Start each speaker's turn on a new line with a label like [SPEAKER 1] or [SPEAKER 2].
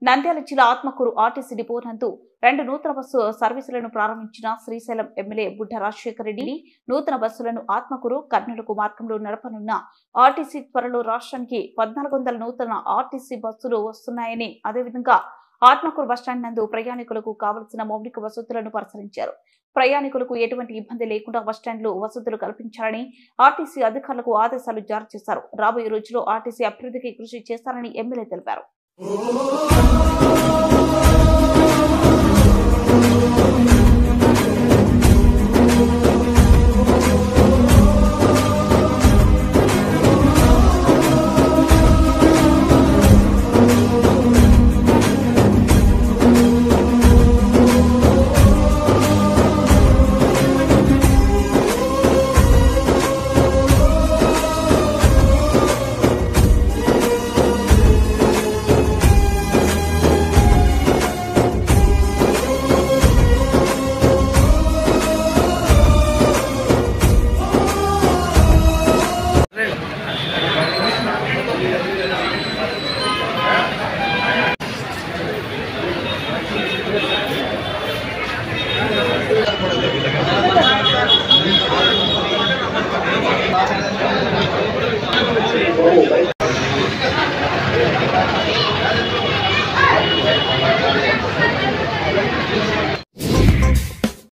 [SPEAKER 1] నంద్యాల జిల్లా Atmakur RTC depot నందు రెండు నూతన బస్సు సర్వీసులను ప్రారంభించిన శ్రీశైలం ఎమ్మెల్యే బుడ్డ రాజశేఖర రెడ్డి నూతన బస్సులను ఆత్మకూరు కర్నూలుకు మార్గంలో నడపనున్న ఆర్టీసీ త్వరలో రాష్ట్రానికి పద్నాలుగు వందల నూతన ఆర్టీసీ బస్సులు వస్తున్నాయని అదేవిధంగా ఆత్మకూరు బస్టాండ్ నందు ప్రయాణికులకు కావలసిన మౌలిక వసతులను పరిశీలించారు ప్రయాణికులకు ఎటువంటి ఇబ్బంది లేకుండా బస్టాండ్లో వసతులు కల్పించాలని ఆర్టీసీ అధికారులకు ఆదేశాలు జారీ చేశారు రాబోయే రోజుల్లో ఆర్టీసీ అభివృద్ధికి కృషి చేస్తారని ఎమ్మెల్యే తెలిపారు